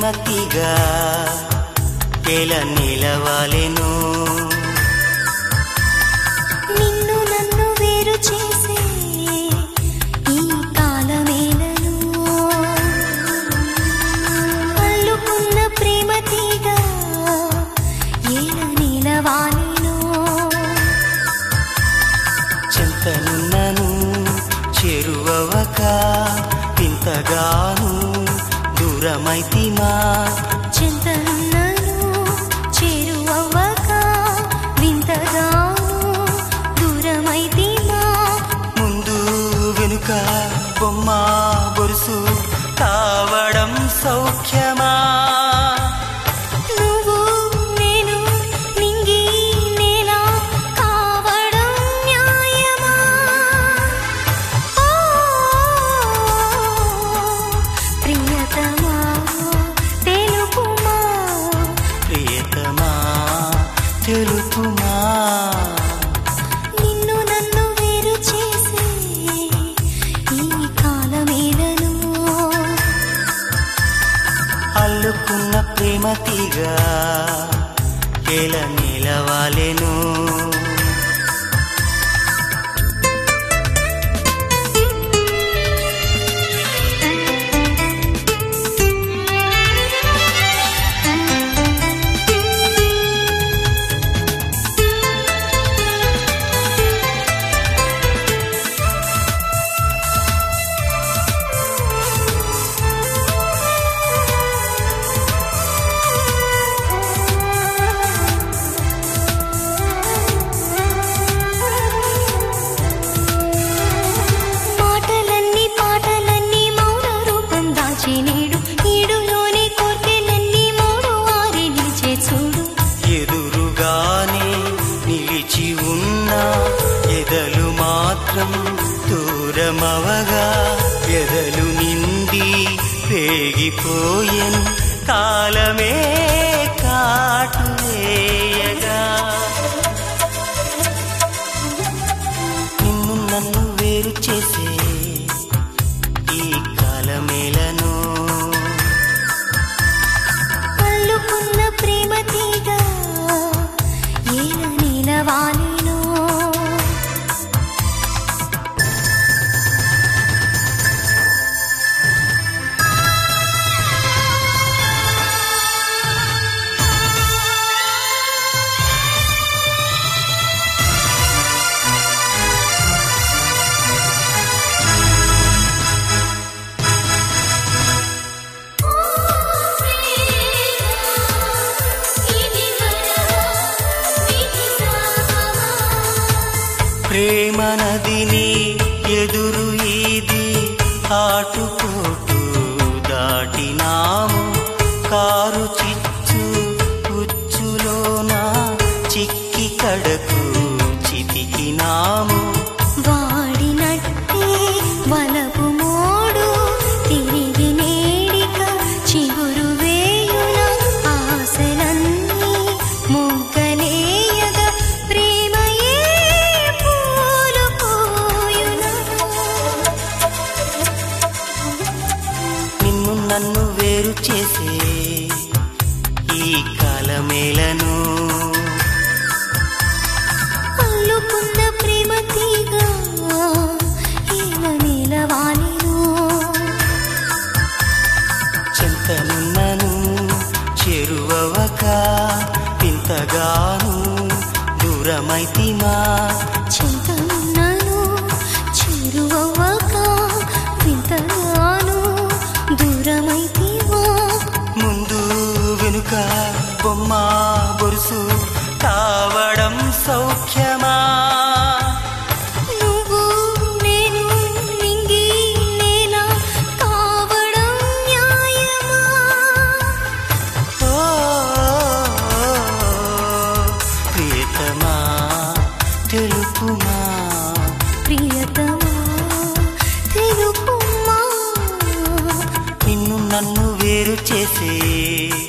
ప్రేమ తీగ ఎలా నిలవాలెను నిన్ను నన్ను వేరు చేసే ఈ కాలమేలను అల్లుకున్న ప్రేమ తీగ ఏల నిలవాలిను చింతనున్నను చెరువవక ఇంతగాను దూరమైతిమా చింతనున్నను చేరువవ్వక వింతగాను దూరమైతిమా ముందు వెనుక బొమ్మ బొరుసు కావడం సౌఖ్యమా నువ్వు నేను నింగి నేల కావడం న్యాయమా ఓ ప్రియతమా తెలుపుమా ప్రియతమా తెలుపుమా నిన్ను నన్ను వేరు చేసే ఈ కాలమేలను అల్లుకున్న ప్రేమ తీగ ఎలా నిలవాలెను మాటలన్నీ పాటలన్నీ మౌన రూపం దాచి నేడు ఈడులోని కోర్కెలన్నీ మౌడు వారి నిలిచే చూడు ఎదురుగానే నిలిచి ఉన్న ఎదలు మాత్రం దూరమవగా ఎదలు నిండి పేగిపోయెన్ కాలమే కాటు వేయగా నిన్ను నన్ను వేరు చేసే ఈ కాలమేలను అల్లుకున్న ప్రేమ తీగ ఏల నిలవాలిను ప్రేమ నదిని ఎదురు ఈది ఆటుపోటు దాటినాము కారు చిచ్చు ఉచ్చులోన చిక్కి కడకు చితికినాము వాడినట్టే వలపు మోడు తిరిగి నేడిక చిగురు వేయున ఆశలన్నీ మొగ్గలేయగా ప్రేమయే పూలు పూయున నిన్ను నన్ను వేరు చేసే ఈ కాలమేలను అల్లుకున్న ప్రేమ తీగ ఏల నిలవాలిను చింతనున్నను చెరువవక ఇంతగాను దూరమైతిమా చింతనున్నను చేరువవ్వక వింతగాను దూరమైతివా ముందు వెనుక బొమ్మ బొరుసు కావడం సౌఖ్యమా నువ్వు నేను నింగి నేల కావడం న్యాయమా ఓ ప్రియతమా తెలుపుమా ప్రియతమా తెలుపుమా నిన్ను నన్ను వేరు చేసే